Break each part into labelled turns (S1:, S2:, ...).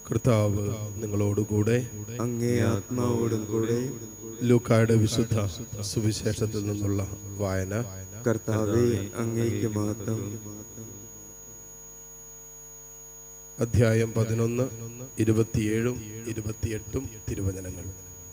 S1: കർത്താവ് നിങ്ങളോടുകൂടെ
S2: അങ്ങേ ആത്മാവോടും കൂടെ
S1: ലൂക്കായുടെ വിശുദ്ധ സുവിശേഷത്തിൽ നിന്നുള്ള വായന
S2: കർത്താവെ അങ്ങേക്ക് മഹത്വം
S1: അധ്യായം പതിനൊന്ന് ഇരുപത്തിയേഴും ഇരുപത്തിയെട്ടും തിരുവചനങ്ങൾ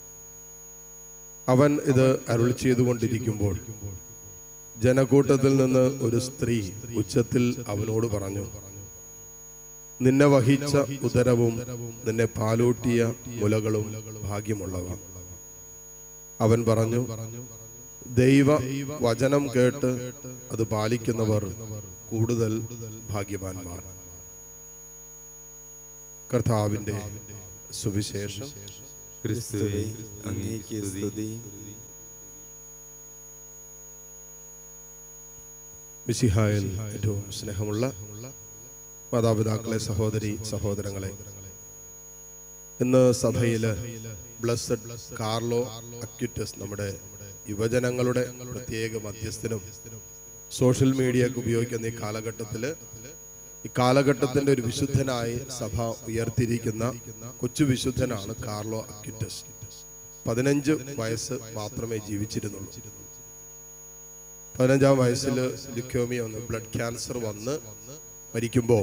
S1: അവൻ ഇത് അരുൾ ചെയ്തുകൊണ്ടിരിക്കുമ്പോൾ ജനക്കൂട്ടത്തിൽ നിന്ന് ഒരു സ്ത്രീ ഉച്ചത്തിൽ അവനോട് പറഞ്ഞു നിന്നെ വഹിച്ച ഉദരവും നിന്നെ പാലൂട്ടിയ മുലകളും ഭാഗ്യമുള്ളവ അവൻ പറഞ്ഞു ദൈവ വചനം കേട്ട് അത് പാലിക്കുന്നവർ കൂടുതൽ ഭാഗ്യവാന്മാർ കർത്താവിന്റെ സുവിശേഷം
S2: ക്രിസ്തുവെ അങ്ങേക്ക് സ്തുതി
S1: മിശിഹായൽ ഏറ്റവും സ്നേഹമുള്ള മാതാപിതാക്കളെ സഹോദരി സഹോദരങ്ങളെ ഇന്ന് സഭയില് ബ്ലസ്സഡ് കാർലോ അക്യുറ്റസ് നമ്മുടെ യുവജനങ്ങളുടെ പ്രത്യേക മധ്യസ്ഥനും സോഷ്യൽ മീഡിയ ഒക്കെ ഉപയോഗിക്കുന്ന ഈ കാലഘട്ടത്തില് ഈ കാലഘട്ടത്തിന്റെ ഒരു വിശുദ്ധനായി സഭ ഉയർത്തിയിരിക്കുന്ന കൊച്ചു വിശുദ്ധനാണ് കാർലോ അക്യുറ്റസ് പതിനഞ്ച് വയസ്സ് മാത്രമേ ജീവിച്ചിരുന്നുള്ളൂ പതിനഞ്ചാം വയസ്സിൽ ലിക്യോമിയ വന്ന് ബ്ലഡ് ക്യാൻസർ വന്ന് മരിക്കുമ്പോ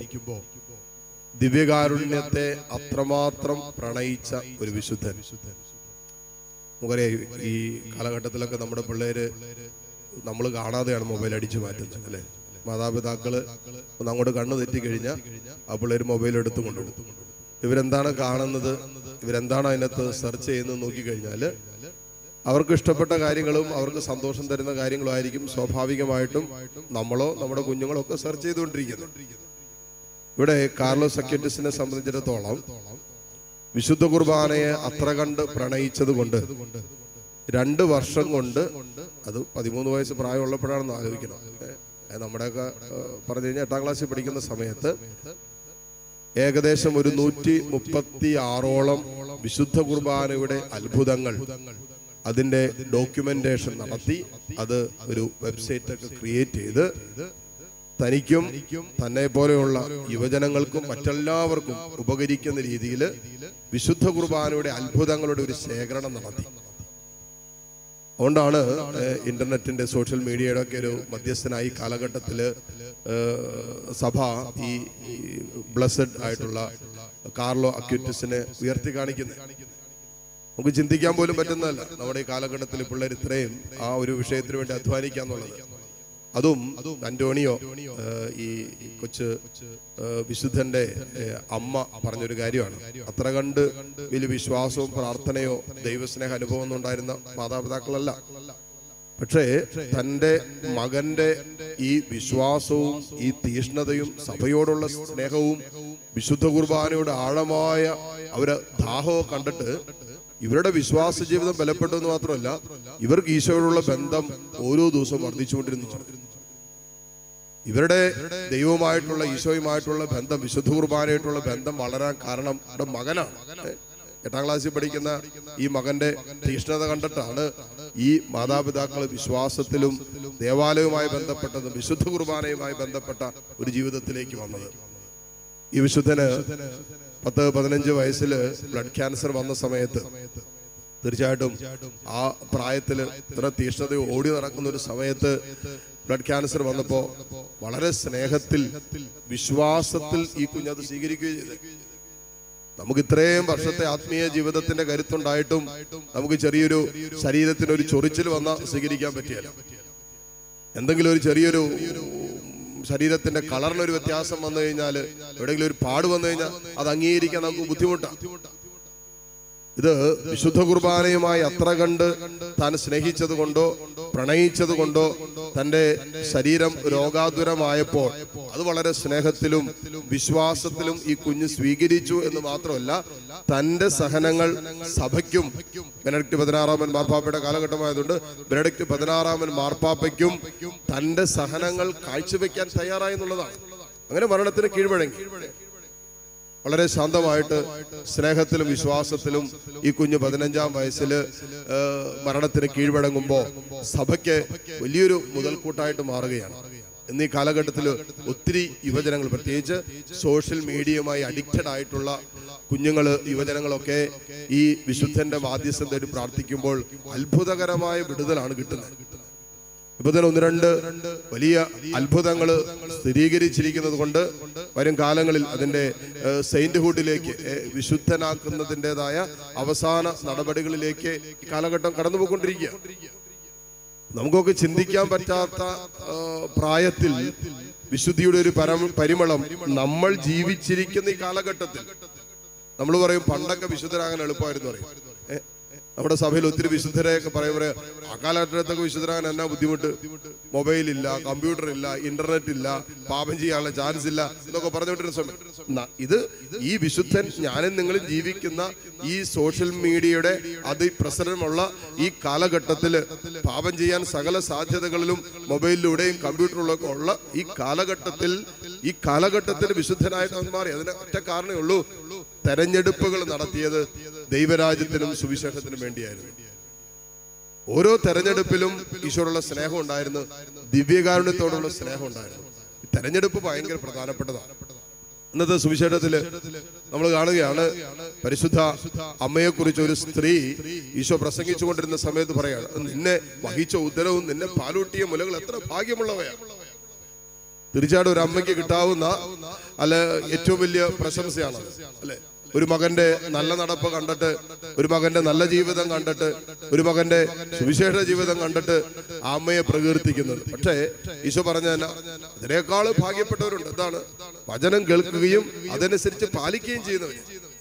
S1: ദിവ്യകാരുണ്യത്തെ അത്രമാത്രം പ്രണയിച്ച ഒരു വിശുദ്ധൻ നമുക്കറിയാം ഈ കാലഘട്ടത്തിലൊക്കെ നമ്മുടെ പിള്ളേര് നമ്മൾ കാണാതെയാണ് മൊബൈൽ അടിച്ചു മാറ്റുന്നത് അല്ലെ മാതാപിതാക്കള് ഒന്ന് അങ്ങോട്ട് കണ്ണു തെറ്റിക്കഴിഞ്ഞാൽ ആ പിള്ളേര് മൊബൈൽ എടുത്തു കൊണ്ടുപോകും ഇവരെന്താണ് കാണുന്നത് ഇവരെന്താണ് അതിനകത്ത് സെർച്ച് ചെയ്യുന്നത് നോക്കിക്കഴിഞ്ഞാല് അവർക്ക് ഇഷ്ടപ്പെട്ട കാര്യങ്ങളും അവർക്ക് സന്തോഷം തരുന്ന കാര്യങ്ങളും ആയിരിക്കും സ്വാഭാവികമായിട്ടും നമ്മളോ നമ്മുടെ കുഞ്ഞുങ്ങളോ ഒക്കെ സെർച്ച് ചെയ്തുകൊണ്ടിരിക്കുന്നത് ഇവിടെ കാർലോസ് സക്യറ്റിസിനെ സംബന്ധിച്ചിടത്തോളം വിശുദ്ധ കുർബാനയെ അത്ര കണ്ട് പ്രണയിച്ചത് കൊണ്ട് രണ്ട് വർഷം കൊണ്ട് അത് പതിമൂന്ന് വയസ്സ് പ്രായമുള്ളപ്പോഴാണെന്ന് ആലോചിക്കണം ഏ, നമ്മുടെയൊക്കെ ഏ, പറഞ്ഞു കഴിഞ്ഞാൽ എട്ടാം ക്ലാസ്സിൽ പഠിക്കുന്ന സമയത്ത് ഏകദേശം ഒരു നൂറ്റി മുപ്പത്തി ആറോളം വിശുദ്ധ കുർബാനയുടെ അത്ഭുതങ്ങൾ അതിന്റെ ഡോക്യുമെന്റേഷൻ നടത്തി അത് ഒരു വെബ്സൈറ്റ് ഒക്കെ ക്രിയേറ്റ് ചെയ്ത് തനിക്കും തന്നെ പോലെയുള്ള യുവജനങ്ങൾക്കും മറ്റെല്ലാവർക്കും ഉപകരിക്കുന്ന രീതിയിൽ വിശുദ്ധ കുർബാനയുടെ അത്ഭുതങ്ങളുടെ ഒരു ശേഖരണം നടത്തി അതുകൊണ്ടാണ് ഏഹ്, ഇന്റർനെറ്റിന്റെ സോഷ്യൽ മീഡിയയുടെ ഒക്കെ ഒരു മധ്യസ്ഥനായി കാലഘട്ടത്തില് ഏഹ്, സഭ ഈ ബ്ലസ്സഡ് ആയിട്ടുള്ള കാർലോ അക്യൂറ്റസിനെ ഉയർത്തി കാണിക്കുന്നത് നമുക്ക് ചിന്തിക്കാൻ പോലും പറ്റുന്നതല്ല നമ്മുടെ ഈ കാലഘട്ടത്തിൽ പിള്ളേർ ഇത്രയും ആ ഒരു വിഷയത്തിന് വേണ്ടി അധ്വാനിക്കാന്നുള്ളത് അതും അന്റോണിയോ ഏഹ്, ഈ കൊച്ച് ഏഹ്, വിശുദ്ധന്റെ ഏഹ്, അമ്മ പറഞ്ഞൊരു കാര്യമാണ് അത്ര കണ്ട് വലിയ വിശ്വാസവും പ്രാർത്ഥനയോ ദൈവസ്നേഹ അനുഭവം ഒന്നും ഉണ്ടായിരുന്ന മാതാപിതാക്കളല്ല പക്ഷേ തന്റെ മകന്റെ ഈ വിശ്വാസവും ഈ തീഷ്ണതയും സഭയോടുള്ള സ്നേഹവും വിശുദ്ധ കുർബാനയുടെ ആഴമായ അവര് ദാഹവും കണ്ടിട്ട് ഇവരുടെ വിശ്വാസ ജീവിതം ബലപ്പെട്ടു എന്ന് മാത്രമല്ല ഇവർക്ക് ഈശോയോടുള്ള ബന്ധം ഓരോ ദിവസവും വർദ്ധിച്ചുകൊണ്ടിരുന്നു ഇവരുടെ ദൈവവുമായിട്ടുള്ള ഈശോയുമായിട്ടുള്ള ബന്ധം വിശുദ്ധ കുർബാനയായിട്ടുള്ള ബന്ധം വളരാൻ കാരണം ഇവിടെ മകനാണ് ഏ, എട്ടാം ക്ലാസ്സിൽ പഠിക്കുന്ന ഈ മകന്റെ തീഷ്ണത കണ്ടിട്ടാണ് ഈ മാതാപിതാക്കൾ വിശ്വാസത്തിലും ദേവാലയവുമായി ബന്ധപ്പെട്ടതും വിശുദ്ധ കുർബാനയുമായി ബന്ധപ്പെട്ട ഒരു ജീവിതത്തിലേക്ക് വന്നത് ഈ വിശുദ്ധന് പത്ത് പതിനഞ്ച് വയസ്സിൽ ബ്ലഡ് ക്യാൻസർ വന്ന സമയത്ത് തീർച്ചയായിട്ടും ആ പ്രായത്തില് ഇത്ര തീഷ്ണത ഓടി നടക്കുന്ന ഒരു സമയത്ത് ബ്ലഡ് ക്യാൻസർ വന്നപ്പോ വളരെ സ്നേഹത്തിൽ വിശ്വാസത്തിൽ ഈ കുഞ്ഞത് സ്വീകരിക്കുകയും ചെയ്ത് നമുക്ക് ഇത്രയും വർഷത്തെ ആത്മീയ ജീവിതത്തിന്റെ കരുത്തുണ്ടായിട്ടും നമുക്ക് ചെറിയൊരു ശരീരത്തിന് ഒരു ചൊറിച്ചിൽ വന്ന സ്വീകരിക്കാൻ പറ്റിയല്ല എന്തെങ്കിലും ഒരു ചെറിയൊരു ശരീരത്തിന്റെ കളറിനൊരു വ്യത്യാസം വന്നു കഴിഞ്ഞാൽ എവിടെയെങ്കിലും ഒരു പാട് വന്നു കഴിഞ്ഞാൽ അത് അംഗീകരിക്കാൻ നമുക്ക് ബുദ്ധിമുട്ടാണ് ഇത് വിശുദ്ധ കുർബാനയുമായി അത്ര കണ്ട് താൻ സ്നേഹിച്ചത് കൊണ്ടോ പ്രണയിച്ചത് കൊണ്ടോ തന്റെ ശരീരം രോഗാതുരമായപ്പോൾ അത് വളരെ സ്നേഹത്തിലും വിശ്വാസത്തിലും ഈ കുഞ്ഞ് സ്വീകരിച്ചു എന്ന് മാത്രമല്ല തന്റെ സഹനങ്ങൾ സഭയ്ക്കും ബെനഡിക്ട് പതിനാറാമൻ മാർപ്പാപ്പയുടെ കാലഘട്ടമായതുകൊണ്ട് ബെനഡിക്ട് പതിനാറാമൻ മാർപ്പാപ്പയ്ക്കും തന്റെ സഹനങ്ങൾ കാഴ്ചവെക്കാൻ തയ്യാറായി എന്നുള്ളതാണ് അങ്ങനെ മരണത്തിന് കീഴ്വഴങ്ങി വളരെ ശാന്തമായിട്ട് സ്നേഹത്തിലും വിശ്വാസത്തിലും ഈ കുഞ്ഞ് പതിനഞ്ചാം വയസ്സിൽ മരണത്തിന് കീഴ്വഴങ്ങുമ്പോൾ സഭയ്ക്ക് വലിയൊരു മുതൽക്കൂട്ടായിട്ട് മാറുകയാണ് എന്നീ കാലഘട്ടത്തിൽ ഒത്തിരി യുവജനങ്ങൾ പ്രത്യേകിച്ച് സോഷ്യൽ മീഡിയയുമായി അഡിക്റ്റഡ് ആയിട്ടുള്ള കുഞ്ഞുങ്ങൾ യുവജനങ്ങളൊക്കെ ഈ വിശുദ്ധന്റെ മാധ്യസ്ഥം തേടി പ്രാർത്ഥിക്കുമ്പോൾ അത്ഭുതകരമായ വിടുതലാണ് കിട്ടുന്നത് ഇപ്പൊ തന്നെ ഒന്ന് രണ്ട് വലിയ അത്ഭുതങ്ങൾ സ്ഥിരീകരിച്ചിരിക്കുന്നത് കൊണ്ട് വരും കാലങ്ങളിൽ അതിന്റെ സെയിന്റ്ഹുഡിലേക്ക് വിശുദ്ധനാക്കുന്നതിൻ്റെതായ അവസാന നടപടികളിലേക്ക് ഈ കാലഘട്ടം കടന്നുപോയിക്കൊണ്ടിരിക്കുക നമുക്കൊക്കെ ചിന്തിക്കാൻ പറ്റാത്ത ആ, പ്രായത്തിൽ വിശുദ്ധിയുടെ ഒരു പരം പരിമളം നമ്മൾ ജീവിച്ചിരിക്കുന്ന ഈ കാലഘട്ടത്തിൽ നമ്മൾ പറയും പണ്ടൊക്കെ വിശുദ്ധരാകാൻ എളുപ്പമായിരുന്നു പറയും ഏ? നമ്മുടെ സഭയിൽ ഒത്തിരി വിശുദ്ധരെയൊക്കെ പറയുമ്പോൾ ആ കാലഘട്ടത്തൊക്കെ വിശുദ്ധരാകാൻ എന്നാ ബുദ്ധിമുട്ട് മൊബൈൽ ഇല്ല കമ്പ്യൂട്ടർ ഇല്ല ഇന്റർനെറ്റ് ഇല്ല പാപം ചെയ്യാനുള്ള ചാൻസ് ഇല്ല എന്നൊക്കെ പറഞ്ഞുകൊണ്ടിരുന്ന സമയം ന- ഇത് ഈ വിശുദ്ധൻ ഞാനും നിങ്ങളും ജീവിക്കുന്ന ഈ സോഷ്യൽ മീഡിയയുടെ അതിപ്രസരമുള്ള ഈ കാലഘട്ടത്തിൽ പാപം ചെയ്യാൻ സകല സാധ്യതകളിലും മൊബൈലിലൂടെയും കമ്പ്യൂട്ടറിലൊക്കെ ഉള്ള ഈ കാലഘട്ടത്തിൽ ഈ കാലഘട്ടത്തിൽ വിശുദ്ധനായിട്ട് അവൻ മാറി അതിന് ഒറ്റ കാരണമേ ഉള്ളൂ തെരഞ്ഞെടുപ്പുകൾ നടത്തിയത് ദൈവരാജ്യത്തിനും സുവിശേഷത്തിനും വേണ്ടിയായിരുന്നു ഓരോ തെരഞ്ഞെടുപ്പിലും ഈശോയുള്ള സ്നേഹം ഉണ്ടായിരുന്നു ദിവ്യകാരുണ്യത്തോടുള്ള സ്നേഹം ഉണ്ടായിരുന്നു ഈ തെരഞ്ഞെടുപ്പ് ഭയങ്കര പ്രധാനപ്പെട്ടതാണ് ഇന്നത്തെ സുവിശേഷത്തില് നമ്മൾ കാണുകയാണ് പരിശുദ്ധ അമ്മയെ കുറിച്ച് ഒരു സ്ത്രീ ഈശോ പ്രസംഗിച്ചുകൊണ്ടിരുന്ന സമയത്ത് പറയാണ് നിന്നെ വഹിച്ച ഉദരവും നിന്നെ പാലൂട്ടിയ മുലകൾ എത്ര ഭാഗ്യമുള്ളവയാണ് തീർച്ചയായിട്ടും ഒരു അമ്മയ്ക്ക് കിട്ടാവുന്ന അല്ല ഏറ്റവും വലിയ പ്രശംസയാണ് അല്ലെ ഒരു മകന്റെ നല്ല നടപ്പ് കണ്ടിട്ട് ഒരു മകന്റെ നല്ല ജീവിതം കണ്ടിട്ട് ഒരു മകന്റെ സുവിശേഷ ജീവിതം കണ്ടിട്ട് ആ അമ്മയെ പ്രകീർത്തിക്കുന്നത് പക്ഷേ ഈശോ പറഞ്ഞ അതിനേക്കാൾ ഭാഗ്യപ്പെട്ടവരുണ്ട് എന്താണ് വചനം കേൾക്കുകയും അതനുസരിച്ച് പാലിക്കുകയും ചെയ്യുന്നവർ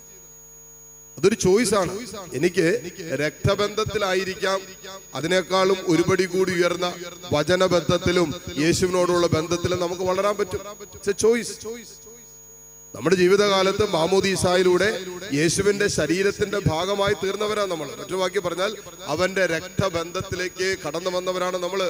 S1: അതൊരു ചോയ്സ് ആണ് എനിക്ക് രക്തബന്ധത്തിലായിരിക്കാം അതിനേക്കാളും ഒരുപടി കൂടി ഉയർന്ന വചനബന്ധത്തിലും യേശുവിനോടുള്ള ബന്ധത്തിലും നമുക്ക് വളരാൻ പറ്റും ചോയ്സ് നമ്മുടെ ജീവിതകാലത്ത് മാമോദീസായിലൂടെ യേശുവിന്റെ ശരീരത്തിന്റെ ഭാഗമായി തീർന്നവരാണ് നമ്മൾ മറ്റു വാക്കി പറഞ്ഞാൽ അവന്റെ രക്തബന്ധത്തിലേക്ക് കടന്നു വന്നവരാണ് നമ്മള്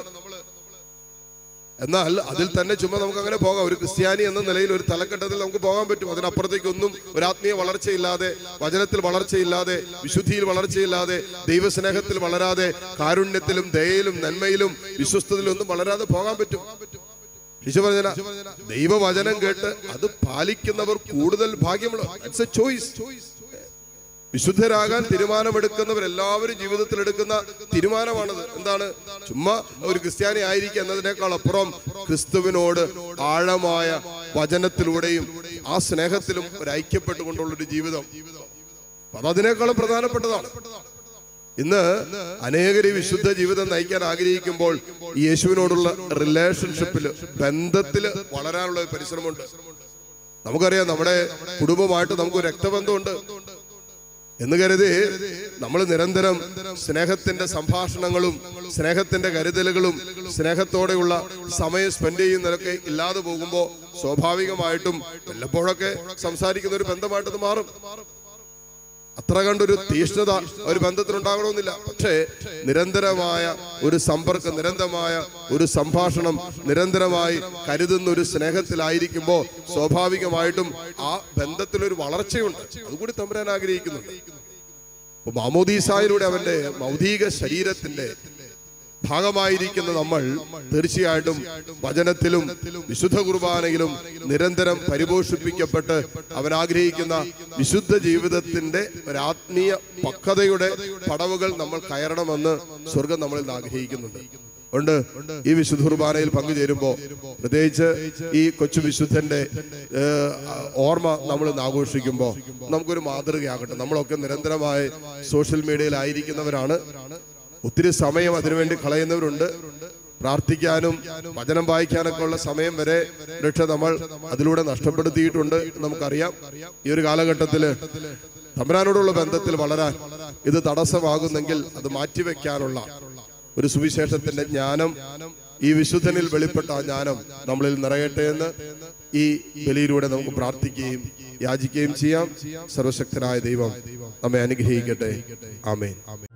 S1: എന്നാൽ അതിൽ തന്നെ ചുമ്മാ നമുക്ക് അങ്ങനെ പോകാം ഒരു ക്രിസ്ത്യാനി എന്ന നിലയിൽ ഒരു തലക്കെട്ടത്തിൽ നമുക്ക് പോകാൻ പറ്റും അതിനപ്പുറത്തേക്കൊന്നും ഒരു ആത്മീയ വളർച്ചയില്ലാതെ വചനത്തിൽ വളർച്ചയില്ലാതെ വിശുദ്ധിയിൽ വളർച്ചയില്ലാതെ ദൈവസ്നേഹത്തിൽ വളരാതെ കാരുണ്യത്തിലും ദയയിലും നന്മയിലും വിശ്വസ്തയിലും ഒന്നും വളരാതെ പോകാൻ പറ്റും ഈശോ പറഞ്ഞ ദൈവവചനം കേട്ട് അത് പാലിക്കുന്നവർ കൂടുതൽ ഭാഗ്യമുള്ള ഇറ്റ്സ് എ ചോയ്സ് വിശുദ്ധരാകാൻ തീരുമാനമെടുക്കുന്നവരെല്ലാവരും ജീവിതത്തിൽ എടുക്കുന്ന തീരുമാനമാണത് എന്താണ് ചുമ്മാ ഒരു ക്രിസ്ത്യാനി ആയിരിക്കുക എന്നതിനേക്കാൾ അപ്പുറം ക്രിസ്തുവിനോട് ആഴമായ വചനത്തിലൂടെയും ആ സ്നേഹത്തിലും ഒരു ഐക്യപ്പെട്ടുകൊണ്ടുള്ള ഒരു ജീവിതം അത് അതിനേക്കാളും പ്രധാനപ്പെട്ടതാണ് ഇന്ന് അനേകര് ഈ വിശുദ്ധ ജീവിതം നയിക്കാൻ ആഗ്രഹിക്കുമ്പോൾ ഈ യേശുവിനോടുള്ള റിലേഷൻഷിപ്പിൽ ബന്ധത്തിൽ വളരാനുള്ള ഒരു പരിശ്രമമുണ്ട് നമുക്കറിയാം നമ്മുടെ കുടുംബമായിട്ട് നമുക്ക് ഒരു രക്തബന്ധമുണ്ട് എന്ന് കരുതി നമ്മൾ നിരന്തരം സ്നേഹത്തിന്റെ സംഭാഷണങ്ങളും സ്നേഹത്തിന്റെ കരുതലുകളും സ്നേഹത്തോടെയുള്ള സമയം സ്പെൻഡ് ചെയ്യുന്നതൊക്കെ ഇല്ലാതെ പോകുമ്പോൾ സ്വാഭാവികമായിട്ടും വല്ലപ്പോഴൊക്കെ സംസാരിക്കുന്ന ഒരു ബന്ധമായിട്ടത് മാറും അത്ര കണ്ടൊരു തീഷ്ണത ഒരു ബന്ധത്തിലുണ്ടാകണമെന്നില്ല പക്ഷേ നിരന്തരമായ ഒരു സമ്പർക്കം നിരന്തരമായ ഒരു സംഭാഷണം നിരന്തരമായി കരുതുന്ന ഒരു സ്നേഹത്തിലായിരിക്കുമ്പോൾ സ്വാഭാവികമായിട്ടും ആ ബന്ധത്തിലൊരു വളർച്ചയുണ്ട് അതുകൂടി തമ്പുരാൻ ആഗ്രഹിക്കുന്നുണ്ട് അപ്പൊ മാമോദീസായിലൂടെ അവന്റെ മൗതിക ശരീരത്തിന്റെ ഭാഗമായിരിക്കുന്ന നമ്മൾ തീർച്ചയായിട്ടും വചനത്തിലും വിശുദ്ധ കുർബാനയിലും നിരന്തരം പരിപോഷിപ്പിക്കപ്പെട്ട് അവൻ ആഗ്രഹിക്കുന്ന വിശുദ്ധ ജീവിതത്തിന്റെ ഒരാത്മീയ പക്വതയുടെ പടവുകൾ നമ്മൾ കയറണമെന്ന് സ്വർഗം നമ്മളിൽ നിന്ന് ആഗ്രഹിക്കുന്നുണ്ട് ഉണ്ട് ഈ വിശുദ്ധ കുർബാനയിൽ പങ്കുചേരുമ്പോൾ പ്രത്യേകിച്ച് ഈ കൊച്ചു വിശുദ്ധന്റെ ഏഹ്, ഓർമ്മ നമ്മൾ ഇന്ന് ആഘോഷിക്കുമ്പോൾ നമുക്കൊരു മാതൃകയാകട്ടെ നമ്മളൊക്കെ നിരന്തരമായി സോഷ്യൽ മീഡിയയിലായിരിക്കുന്നവരാണ് ഒത്തിരി സമയം അതിനുവേണ്ടി കളയുന്നവരുണ്ട് പ്രാർത്ഥിക്കാനും വചനം വായിക്കാനൊക്കെ ഉള്ള സമയം വരെ രക്ഷ നമ്മൾ അതിലൂടെ നഷ്ടപ്പെടുത്തിയിട്ടുണ്ട് നമുക്കറിയാം ഈ ഒരു കാലഘട്ടത്തില് തമ്പരാനോടുള്ള ബന്ധത്തിൽ വളരാൻ ഇത് തടസ്സമാകുന്നെങ്കിൽ അത് മാറ്റിവെക്കാനുള്ള ഒരു സുവിശേഷത്തിന്റെ ജ്ഞാനം ഈ വിശുദ്ധനിൽ വെളിപ്പെട്ട ആ ജ്ഞാനം നമ്മളിൽ നിറയട്ടെ എന്ന് ഈ ബലിയിലൂടെ നമുക്ക് പ്രാർത്ഥിക്കുകയും യാചിക്കുകയും ചെയ്യാം സർവശക്തനായ ദൈവം നമ്മെ അനുഗ്രഹിക്കട്ടെ ആമേൻ